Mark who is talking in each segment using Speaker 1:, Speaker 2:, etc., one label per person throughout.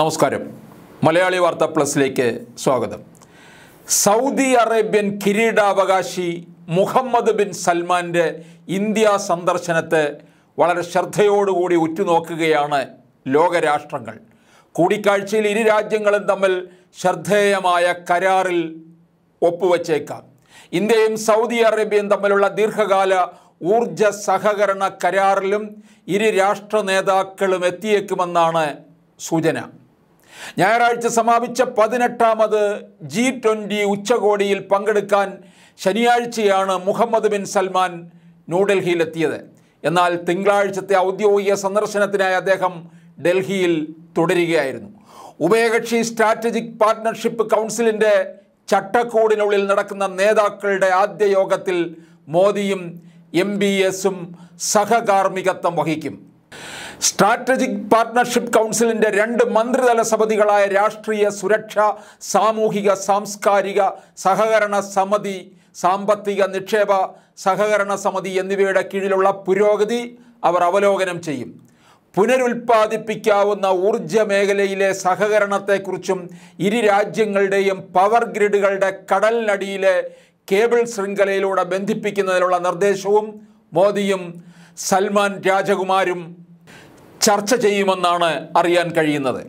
Speaker 1: നമസ്കാരം മലയാളി വാർത്ത പ്ലസിലേക്ക് സ്വാഗതം സൗദി അറേബ്യൻ കിരീടാവകാശി മുഹമ്മദ് ബിൻ സൽമാൻ്റെ ഇന്ത്യ സന്ദർശനത്തെ വളരെ ശ്രദ്ധയോടുകൂടി ഉറ്റുനോക്കുകയാണ് ലോകരാഷ്ട്രങ്ങൾ കൂടിക്കാഴ്ചയിൽ ഇരു രാജ്യങ്ങളും തമ്മിൽ ശ്രദ്ധേയമായ കരാറിൽ ഒപ്പുവച്ചേക്കാം ഇന്ത്യയും സൗദി അറേബ്യയും തമ്മിലുള്ള ദീർഘകാല ഊർജ സഹകരണ കരാറിലും ഇരു രാഷ്ട്ര നേതാക്കളും എത്തിയേക്കുമെന്നാണ് സൂചന ഞായറാഴ്ച സമാപിച്ച പതിനെട്ടാമത് ജി ട്വൻ്റി ഉച്ചകോടിയിൽ പങ്കെടുക്കാൻ ശനിയാഴ്ചയാണ് മുഹമ്മദ് ബിൻ സൽമാൻ ന്യൂഡൽഹിയിലെത്തിയത് എന്നാൽ തിങ്കളാഴ്ചത്തെ ഔദ്യോഗിക സന്ദർശനത്തിനായി അദ്ദേഹം ഡൽഹിയിൽ തുടരുകയായിരുന്നു ഉഭയകക്ഷി സ്ട്രാറ്റജിക് പാർട്ട്ണർഷിപ്പ് കൗൺസിലിൻ്റെ ചട്ടക്കൂടിനുള്ളിൽ നടക്കുന്ന നേതാക്കളുടെ ആദ്യ യോഗത്തിൽ മോദിയും എം ബി എസും സഹകാർമ്മികത്വം വഹിക്കും സ്ട്രാറ്റജിക് പാർട്ട്ണർഷിപ്പ് കൗൺസിലിൻ്റെ രണ്ട് മന്ത്രിതല സമിതികളായ രാഷ്ട്രീയ സുരക്ഷ സാമൂഹിക സാംസ്കാരിക സഹകരണ സമിതി സാമ്പത്തിക നിക്ഷേപ സഹകരണ സമിതി എന്നിവയുടെ കീഴിലുള്ള പുരോഗതി അവർ അവലോകനം ചെയ്യും പുനരുൽപ്പാദിപ്പിക്കാവുന്ന ഊർജ മേഖലയിലെ സഹകരണത്തെക്കുറിച്ചും ഇരു രാജ്യങ്ങളുടെയും പവർ ഗ്രിഡുകളുടെ കടലിനടിയിലെ കേബിൾ ശൃംഖലയിലൂടെ ബന്ധിപ്പിക്കുന്നതിനുള്ള നിർദ്ദേശവും മോദിയും സൽമാൻ രാജകുമാരും ചർച്ച ചെയ്യുമെന്നാണ് അറിയാൻ കഴിയുന്നത്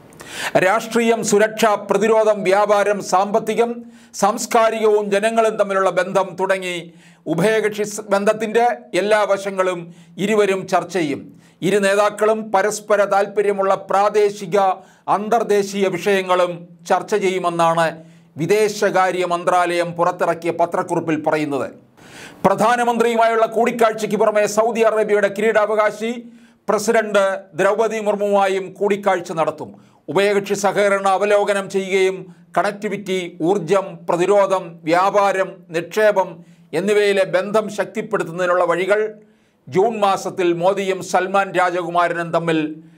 Speaker 1: രാഷ്ട്രീയം സുരക്ഷ പ്രതിരോധം വ്യാപാരം സാമ്പത്തികം സാംസ്കാരികവും ജനങ്ങളും തമ്മിലുള്ള ബന്ധം തുടങ്ങി ഉഭയകക്ഷി സ് ബന്ധത്തിൻ്റെ എല്ലാ വശങ്ങളും ഇരുവരും ചർച്ച ചെയ്യും ഇരു നേതാക്കളും പരസ്പര താൽപ്പര്യമുള്ള പ്രാദേശിക അന്തർദേശീയ വിഷയങ്ങളും ചർച്ച ചെയ്യുമെന്നാണ് വിദേശകാര്യ മന്ത്രാലയം പുറത്തിറക്കിയ പത്രക്കുറിപ്പിൽ പറയുന്നത് പ്രധാനമന്ത്രിയുമായുള്ള കൂടിക്കാഴ്ചയ്ക്ക് പുറമെ സൗദി അറേബ്യയുടെ കിരീടാവകാശി പ്രസിഡന്റ് ദ്രൗപദി മുർമുവുമായും കൂടിക്കാഴ്ച നടത്തും ഉഭയകക്ഷി സഹകരണ അവലോകനം ചെയ്യുകയും കണക്ടിവിറ്റി ഊർജം പ്രതിരോധം വ്യാപാരം നിക്ഷേപം എന്നിവയിലെ ബന്ധം ശക്തിപ്പെടുത്തുന്നതിനുള്ള വഴികൾ ജൂൺ മാസത്തിൽ മോദിയും സൽമാൻ രാജകുമാരനും തമ്മിൽ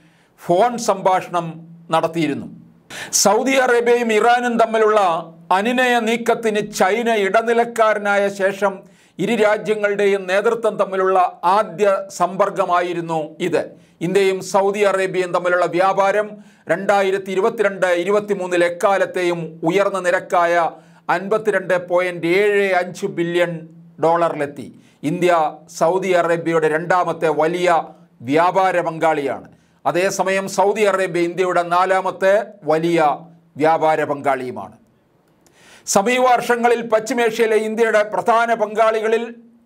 Speaker 1: ഫോൺ സംഭാഷണം നടത്തിയിരുന്നു സൗദി അറേബ്യയും ഇറാനും തമ്മിലുള്ള അനുനയ നീക്കത്തിന് ചൈന ഇടനിലക്കാരനായ ശേഷം ഇരു രാജ്യങ്ങളുടെയും നേതൃത്വം തമ്മിലുള്ള ആദ്യ സമ്പർക്കമായിരുന്നു ഇത് ഇന്ത്യയും സൗദി അറേബ്യയും തമ്മിലുള്ള വ്യാപാരം രണ്ടായിരത്തി ഇരുപത്തിരണ്ട് ഇരുപത്തിമൂന്നിൽ എക്കാലത്തെയും ഉയർന്ന നിരക്കായ അൻപത്തിരണ്ട് പോയിൻറ്റ് ഏഴ് അഞ്ച് ബില്യൺ ഡോളറിലെത്തി ഇന്ത്യ സൗദി അറേബ്യയുടെ രണ്ടാമത്തെ വലിയ വ്യാപാര പങ്കാളിയാണ് അതേസമയം സൗദി അറേബ്യ ഇന്ത്യയുടെ നാലാമത്തെ വലിയ വ്യാപാര പങ്കാളിയുമാണ് സമീപ വർഷങ്ങളിൽ പശ്ചിമേഷ്യയിലെ ഇന്ത്യയുടെ പ്രധാന പങ്കാളികളിൽ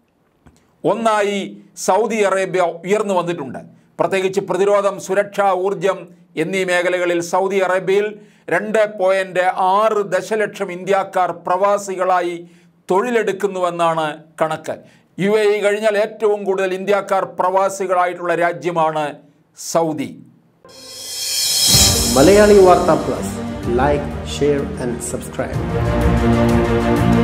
Speaker 1: ഒന്നായി സൗദി അറേബ്യ ഉയർന്നു വന്നിട്ടുണ്ട് പ്രത്യേകിച്ച് പ്രതിരോധം സുരക്ഷ ഊർജം എന്നീ മേഖലകളിൽ സൗദി അറേബ്യയിൽ രണ്ട് പോയിൻറ്റ് ആറ് ദശലക്ഷം ഇന്ത്യക്കാർ പ്രവാസികളായി തൊഴിലെടുക്കുന്നുവെന്നാണ് കണക്ക് യു എ ഇ കഴിഞ്ഞാൽ ഏറ്റവും കൂടുതൽ ഇന്ത്യക്കാർ പ്രവാസികളായിട്ടുള്ള രാജ്യമാണ് സൗദി
Speaker 2: മലയാളി വാർത്ത plus like share and subscribe